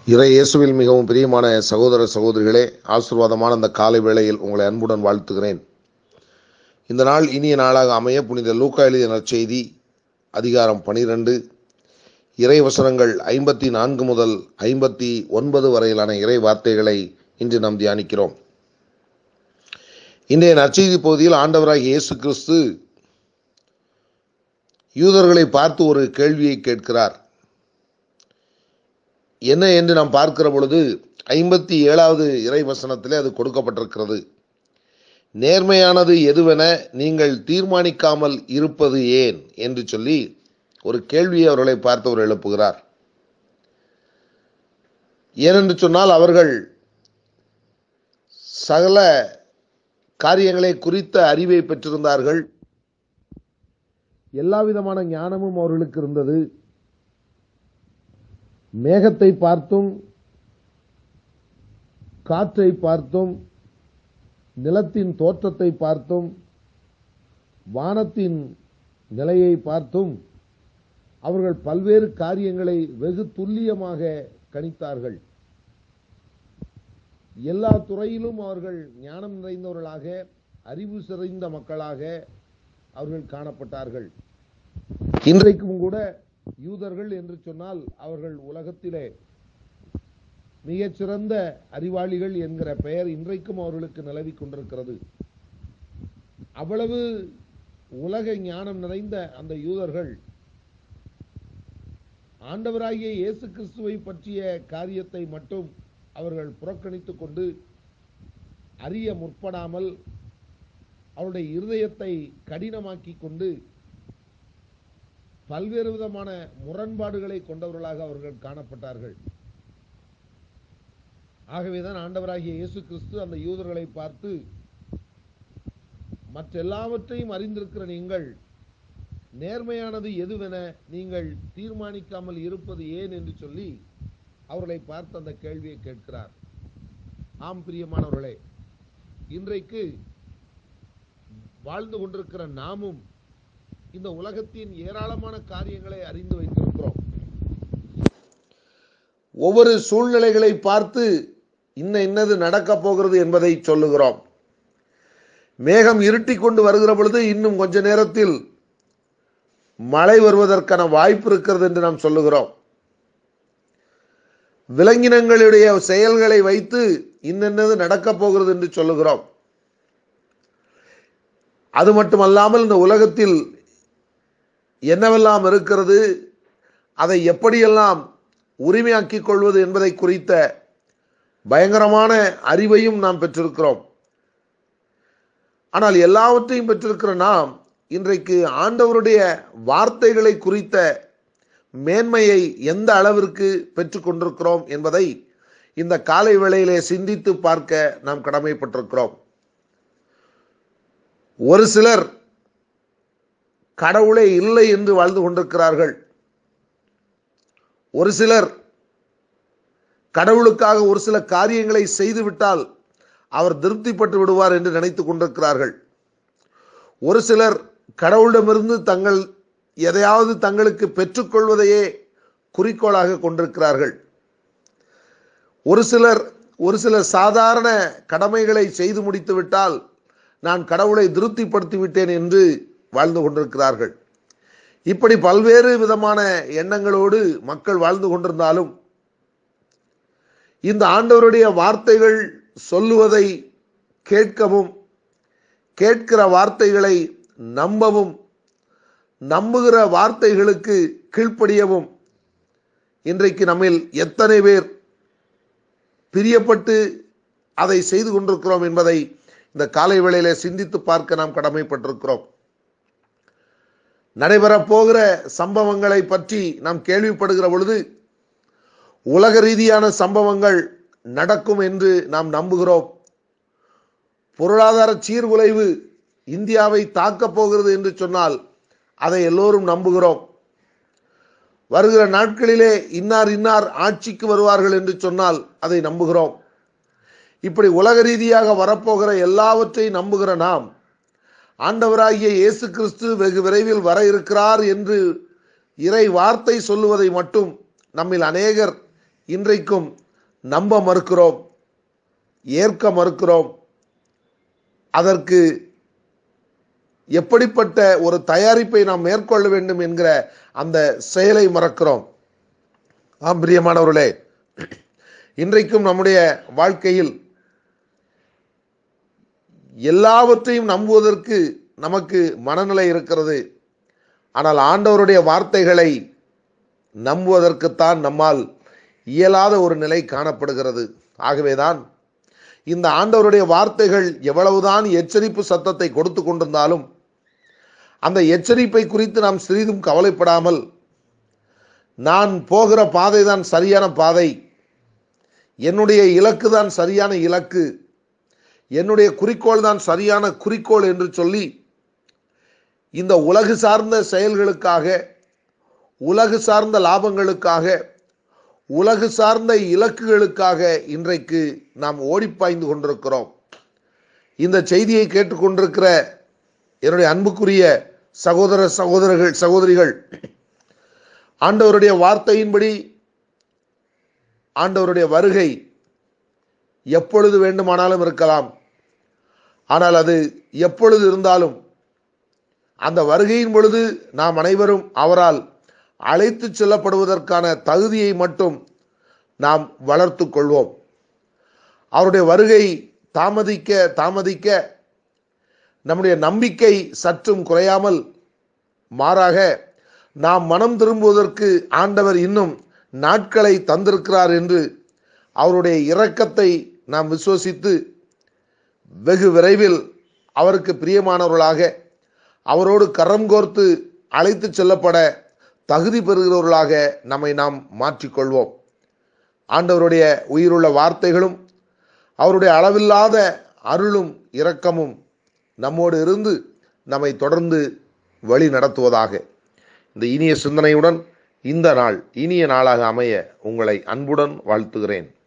இறை இயேசுவில் மிகவும் பிரியமான சகோதர சகோதரிகளே ஆசீர்வாதமான அந்த காலை வேளையில் உங்களை அன்புடன் வாழ்த்துகிறேன் இந்த நாள் இனிய நாளாக அமைய புனித லூக்கா எழுதிய நற்செய்தி அதிகாரம் பனிரெண்டு இறை வசனங்கள் ஐம்பத்தி நான்கு முதல் ஐம்பத்தி ஒன்பது வரையிலான இறை வார்த்தைகளை இன்று நாம் தியானிக்கிறோம் இன்றைய நற்செய்தி பகுதியில் ஆண்டவராகிய இயேசு கிறிஸ்து யூதர்களை பார்த்து ஒரு கேள்வியை கேட்கிறார் என்ன என்று நாம் பார்க்கிற பொழுது ஐம்பத்தி ஏழாவது இறை வசனத்திலே அது கொடுக்கப்பட்டிருக்கிறது நேர்மையானது எதுவென நீங்கள் தீர்மானிக்காமல் இருப்பது ஏன் என்று சொல்லி ஒரு கேள்வியை அவர்களை பார்த்து அவர் எழுப்புகிறார் ஏனென்று சொன்னால் அவர்கள் சகல காரியங்களை குறித்த அறிவை பெற்றிருந்தார்கள் எல்லா விதமான ஞானமும் அவர்களுக்கு இருந்தது மேகத்தை பார்த்தும் காற்றை பார்த்தும் நிலத்தின் தோற்றத்தை பார்த்தும் வானத்தின் நிலையை பார்த்தும் அவர்கள் பல்வேறு காரியங்களை வெகு துல்லியமாக கணித்தார்கள் எல்லா துறையிலும் அவர்கள் ஞானம் நிறைந்தவர்களாக அறிவு சிறைந்த மக்களாக அவர்கள் காணப்பட்டார்கள் இன்றைக்கும் கூட யூதர்கள் என்று சொன்னால் அவர்கள் உலகத்திலே மிகச்சிறந்த அறிவாளிகள் என்கிற பெயர் இன்றைக்கும் அவர்களுக்கு நிலவி கொண்டிருக்கிறது அவ்வளவு உலக ஞானம் நிறைந்த அந்த யூதர்கள் ஆண்டவராகிய இயேசு கிறிஸ்துவை பற்றிய காரியத்தை மட்டும் அவர்கள் புறக்கணித்துக் கொண்டு அறிய முற்படாமல் அவருடைய இருதயத்தை கடினமாக்கி கொண்டு பல்வேறு விதமான முரண்பாடுகளை கொண்டவர்களாக அவர்கள் காணப்பட்டார்கள் ஆகவேதான் ஆண்டவராகிய இயேசு கிறிஸ்து அந்த யூதர்களை பார்த்து மற்றெல்லாவற்றையும் அறிந்திருக்கிற நீங்கள் நேர்மையானது எதுவென நீங்கள் தீர்மானிக்காமல் இருப்பது ஏன் என்று சொல்லி அவர்களை பார்த்து அந்த கேள்வியை கேட்கிறார் ஆம் பிரியமானவர்களே இன்றைக்கு வாழ்ந்து கொண்டிருக்கிற நாமும் இந்த உலகத்தின் ஏராளமான காரியங்களை அறிந்து வைத்திருக்கிறோம் ஒவ்வொரு சூழ்நிலைகளை பார்த்து இன்ன இன்னது நடக்கப் போகிறது என்பதை சொல்லுகிறோம் மேகம் இருட்டி கொண்டு வருகிற பொழுது இன்னும் கொஞ்ச நேரத்தில் மழை வருவதற்கான வாய்ப்பு இருக்கிறது என்று நாம் சொல்லுகிறோம் விலங்கினங்களுடைய செயல்களை வைத்து இன்னென்னது நடக்கப் போகிறது என்று சொல்லுகிறோம் அது மட்டுமல்லாமல் இந்த உலகத்தில் என்னவெல்லாம் இருக்கிறது அதை எப்படியெல்லாம் உரிமையாக்கிக் கொள்வது என்பதை குறித்த பயங்கரமான அறிவையும் நாம் பெற்றிருக்கிறோம் ஆனால் எல்லாவற்றையும் பெற்றிருக்கிற நாம் இன்றைக்கு ஆண்டவருடைய வார்த்தைகளை குறித்த மேன்மையை எந்த அளவிற்கு பெற்றுக்கொண்டிருக்கிறோம் என்பதை இந்த காலை வேளையிலே சிந்தித்து பார்க்க நாம் கடமைப்பட்டிருக்கிறோம் ஒரு சிலர் கடவுளே இல்லை என்று வாழ்ந்து கொண்டிருக்கிறார்கள் ஒரு சிலர் கடவுளுக்காக ஒரு சில காரியங்களை செய்துவிட்டால் அவர் திருப்திப்பட்டு விடுவார் என்று நினைத்துக் கொண்டிருக்கிறார்கள் ஒரு சிலர் கடவுளிடமிருந்து தங்கள் எதையாவது தங்களுக்கு பெற்றுக்கொள்வதையே குறிக்கோளாக கொண்டிருக்கிறார்கள் ஒரு சிலர் ஒரு சில சாதாரண கடமைகளை செய்து முடித்து விட்டால் நான் கடவுளை திருப்திப்படுத்தி விட்டேன் என்று வாழ்ந்து கொண்டிருக்கிறார்கள் இப்படி பல்வேறு விதமான எண்ணங்களோடு மக்கள் வாழ்ந்து கொண்டிருந்தாலும் இந்த ஆண்டவருடைய வார்த்தைகள் சொல்லுவதை கேட்கவும் கேட்கிற வார்த்தைகளை நம்பவும் நம்புகிற வார்த்தைகளுக்கு கீழ்ப்படியவும் இன்றைக்கு நம்மில் எத்தனை பேர் பிரியப்பட்டு அதை செய்து கொண்டிருக்கிறோம் என்பதை இந்த காலை வேளையில சிந்தித்து பார்க்க நாம் கடமைப்பட்டிருக்கிறோம் நடைபெறப் போகிற சம்பவங்களை பற்றி நாம் கேள்விப்படுகிற பொழுது உலக ரீதியான சம்பவங்கள் நடக்கும் என்று நாம் நம்புகிறோம் பொருளாதார சீர்குலைவு இந்தியாவை தாக்கப் போகிறது என்று சொன்னால் அதை எல்லோரும் நம்புகிறோம் வருகிற நாட்களிலே இன்னார் இன்னார் ஆட்சிக்கு வருவார்கள் என்று சொன்னால் அதை நம்புகிறோம் இப்படி உலக ரீதியாக வரப்போகிற எல்லாவற்றையும் நம்புகிற நாம் ஆண்டவராகிய இயேசு கிறிஸ்து வெகு விரைவில் வர இருக்கிறார் என்று இறை வார்த்தை சொல்லுவதை மட்டும் நம்மில் அநேகர் இன்றைக்கும் நம்ப மறுக்கிறோம் ஏற்க மறுக்கிறோம் அதற்கு எப்படிப்பட்ட ஒரு தயாரிப்பை நாம் மேற்கொள்ள வேண்டும் என்கிற அந்த செயலை மறக்கிறோம் ஆம் பிரியமானவர்களே இன்றைக்கும் நம்முடைய வாழ்க்கையில் எல்லாவற்றையும் நம்புவதற்கு நமக்கு மனநிலை இருக்கிறது ஆனால் ஆண்டவருடைய வார்த்தைகளை நம்புவதற்குத்தான் நம்மால் இயலாத ஒரு நிலை காணப்படுகிறது ஆகவேதான் இந்த ஆண்டவருடைய வார்த்தைகள் எவ்வளவுதான் எச்சரிப்பு சத்தத்தை கொடுத்து கொண்டிருந்தாலும் அந்த எச்சரிப்பை குறித்து நாம் சிறிதும் கவலைப்படாமல் நான் போகிற பாதை தான் சரியான பாதை என்னுடைய இலக்கு தான் சரியான இலக்கு என்னுடைய குறிக்கோள் தான் சரியான குறிக்கோள் என்று சொல்லி இந்த உலகு சார்ந்த செயல்களுக்காக உலகு சார்ந்த லாபங்களுக்காக உலகு சார்ந்த இலக்குகளுக்காக இன்றைக்கு நாம் ஓடிப்பாய்ந்து கொண்டிருக்கிறோம் இந்த செய்தியை கேட்டுக்கொண்டிருக்கிற என்னுடைய அன்புக்குரிய சகோதர சகோதரர்கள் சகோதரிகள் ஆண்டவருடைய வார்த்தையின்படி ஆண்டவருடைய வருகை எப்பொழுது வேண்டுமானாலும் இருக்கலாம் ஆனால் அது எப்பொழுது இருந்தாலும் அந்த வருகையின் பொழுது நாம் அனைவரும் அவரால் அழைத்து செல்லப்படுவதற்கான தகுதியை மட்டும் நாம் வளர்த்து கொள்வோம் அவருடைய வருகை தாமதிக்க தாமதிக்க நம்முடைய நம்பிக்கை சற்றும் குறையாமல் மாறாக நாம் மனம் திரும்புவதற்கு ஆண்டவர் இன்னும் நாட்களை தந்திருக்கிறார் என்று அவருடைய இரக்கத்தை நாம் விசுவசித்து வெகு விரைவில் அவருக்கு பிரியமானவர்களாக அவரோடு கரம் கோர்த்து அழைத்து செல்லப்பட தகுதி பெறுகிறவர்களாக நம்மை நாம் மாற்றிக்கொள்வோம் ஆண்டவருடைய உயிருள்ள வார்த்தைகளும் அவருடைய அளவில்லாத அருளும் இரக்கமும் நம்மோடு இருந்து நம்மை தொடர்ந்து வழி நடத்துவதாக இந்த இனிய சிந்தனையுடன் இந்த நாள் இனிய நாளாக அமைய உங்களை அன்புடன் வாழ்த்துகிறேன்